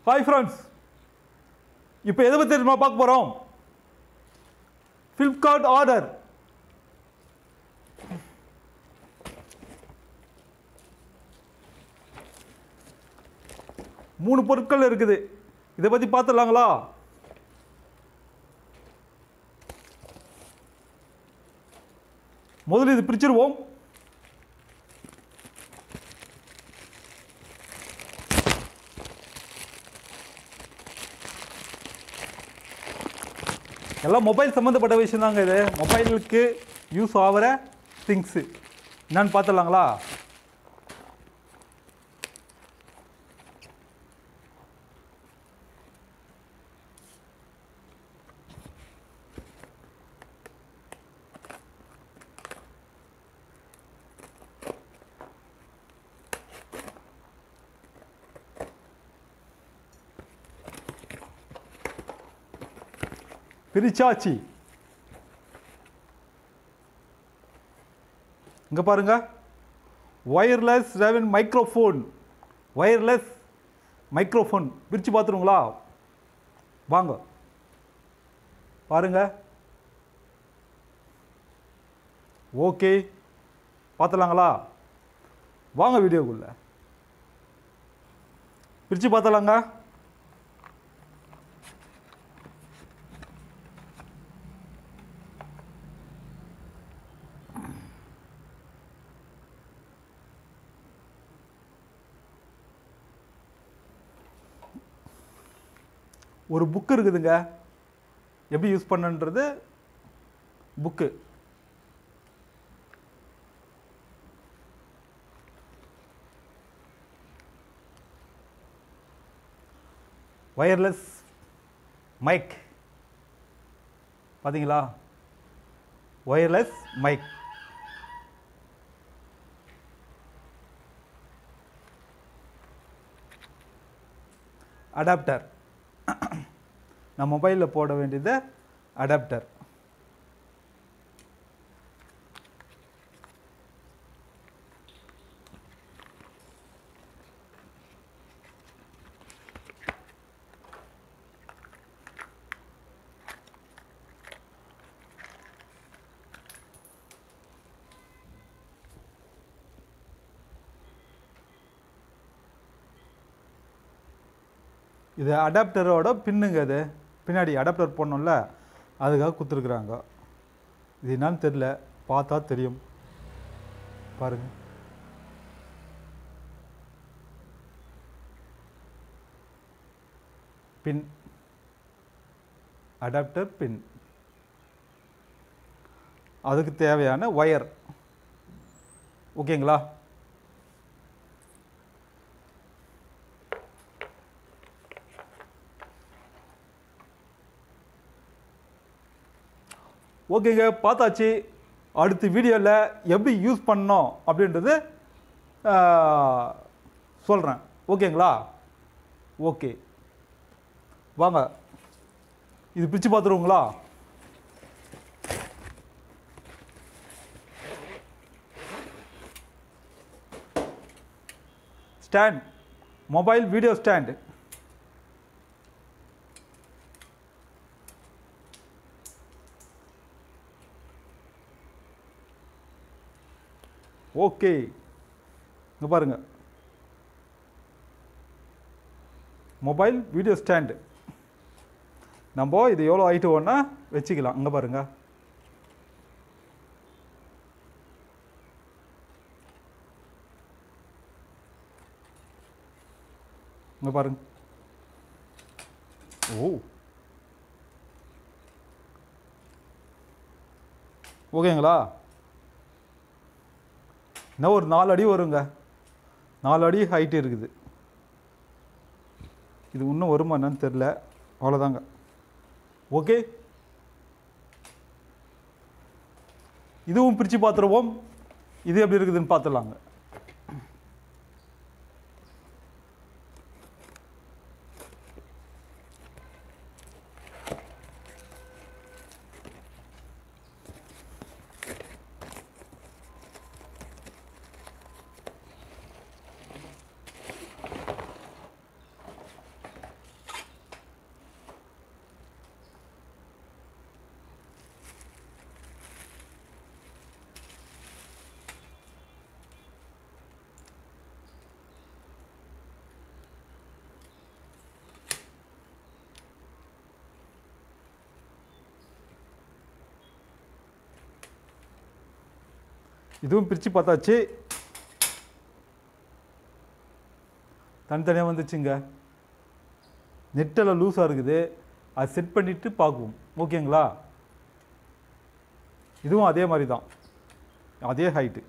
hi friends இப்போ எதை பற்றி நம்ம பார்க்க போகிறோம் ஃப்ளிப்கார்ட் ஆர்டர் மூணு பொருட்கள் இருக்குது இதை பற்றி பார்த்துடலாங்களா முதல்ல இது பிரிச்சிருவோம் எல்லாம் மொபைல் சம்மந்தப்பட்ட விஷயம் தாங்க இது மொபைலுக்கு யூஸ் ஆகிற திங்ஸு என்னன்னு பார்த்துடலாங்களா பிரிச்சாச்சி இங்க பாருங்க ஒயர்லெஸ் ரெவன் மைக்ரோஃபோன் ஒயர்லெஸ் மைக்ரோஃபோன் பிரித்து பார்த்துருங்களா வாங்க பாருங்க ஓகே பார்த்துலாங்களா வாங்க வீடியோக்குள்ள பிரித்து பார்த்தலாங்க ஒரு புக்கு இருக்குதுங்க எப்படி யூஸ் பண்ணுன்றது புக்கு ஒயர்லெஸ் மைக் பார்த்தீங்களா ஒயர்லெஸ் மைக் அடாப்டர் நான் மொபைலில் போட வேண்டியது அடாப்டர் இது அடாப்டரோட பின்னுங்க அது பின்னாடி அடாப்டர் போடணும்ல அதுக்காக கொடுத்துருக்குறாங்க இது என்னன்னு தெரில பார்த்தா தெரியும் பாருங்க பின் அடாப்டர் பின் அதுக்கு தேவையான ஒயர் ஓகேங்களா ஓகேங்க பார்த்தாச்சு அடுத்த வீடியோவில் எப்படி யூஸ் பண்ணோம் அப்படின்றது சொல்கிறேன் ஓகேங்களா ஓகே வாங்க இது பிரித்து பார்த்துருவோங்களா stand mobile video stand okay இங்கே பாருங்க மொபைல் வீடியோ ஸ்டாண்டு நம்ம இது எவ்வளோ ஹைட்டு வேணா வச்சுக்கலாம் இங்கே பாருங்க இங்கே பாருங்க ஓ ஓகேங்களா இன்னும் ஒரு நாலு அடி வருங்க நாலு அடி ஹைட் இருக்குது இது இன்னும் வருமா என்னன்னு தெரில அவ்வளோதாங்க ஓகே இதுவும் பிரித்து பார்த்துருவோம் இது எப்படி இருக்குதுன்னு பார்த்துடலாங்க இதுவும் பிரித்து பார்த்தாச்சு தனித்தனியாக வந்துச்சுங்க நெட்டெல்லாம் லூஸாக இருக்குது அது செட் பண்ணிவிட்டு பார்க்குவோம் ஓகேங்களா இதுவும் அதே மாதிரி தான் அதே ஹைட்டு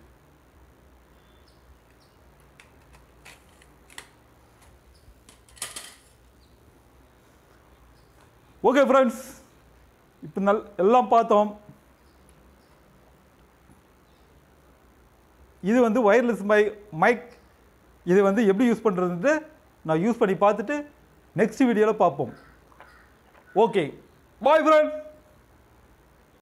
ஓகே ஃப்ரெண்ட்ஸ் இப்போ நல் எல்லாம் பார்த்தோம் இது வந்து ஒயர்லெஸ் மை மைக் இது வந்து எப்படி யூஸ் பண்ணுறதுன்ட்டு நான் யூஸ் பண்ணி பார்த்துட்டு நெக்ஸ்ட் வீடியோவில் பார்ப்போம் ஓகே பாய் ஃப்ரெண்ட்ஸ்